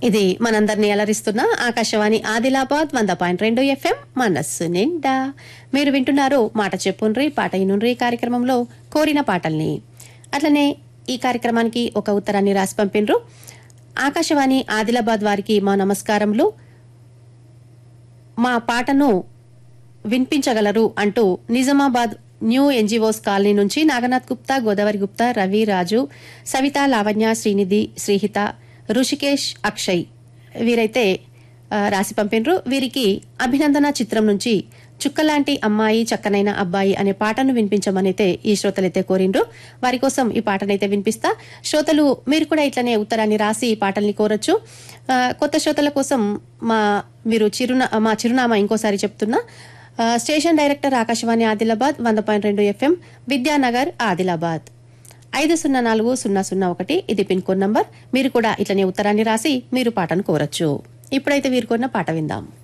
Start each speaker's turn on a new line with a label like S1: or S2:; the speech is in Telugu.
S1: ఇది మనందరినీ అలరిస్తున్న ఆకాశవాణి ఆదిలాబాద్ వంద పాయింట్ రెండు ఎఫ్ఎం మనస్సు నిండా మీరు వింటున్నారు మాట చెప్పుండ్రి పాట ఇనుండ్రి కార్యక్రమంలో కోరిన పాటల్ని అట్లనే ఈ కార్యక్రమానికి ఒక ఉత్తరాన్ని రాసి పంపిండ్రు ఆకాశవాణి ఆదిలాబాద్ వారికి మా నమస్కారములు మా పాటను వినిపించగలరు అంటూ నిజామాబాద్ న్యూ ఎన్జిఓస్ కాలనీ నుంచి నాగనాథ్ గుప్తా గోదావరి గుప్తా రవి రాజు సవిత లావణ్య శ్రీనిధి శ్రీహిత ఋషికేష్ అక్షయ్ వీరైతే ఆ, రాసి పంపినరు వీరికి అభినందన చిత్రం నుంచి చుక్కలాంటి అమ్మాయి చక్కనైన అబ్బాయి అనే పాటను వినిపించమనైతే ఈ శ్రోతలైతే కోరిండ్రు వారి కోసం ఈ పాటనైతే వినిపిస్తా శ్రోతలు మీరు కూడా ఇట్లనే ఉత్తరాన్ని రాసి ఈ పాటల్ని కోరొచ్చు ఆ, కొత్త శ్రోతల కోసం మా మీరు చిరునా మా చిరునామా ఇంకోసారి చెప్తున్నా ఆ, స్టేషన్ డైరెక్టర్ ఆకాశవాణి ఆదిలాబాద్ వంద పాయింట్ రెండు ఎఫ్ఎం విద్యానగర్ ఆదిలాబాద్ ఐదు సున్నా నాలుగు సున్నా సున్నా ఒకటి ఇది పిన్ కోడ్ నంబర్ మీరు కూడా ఇట్లనే ఉత్తరాన్ని రాసి మీరు పాటను కోరచ్చు ఇప్పుడైతే వీరు కొన్న పాట విందాం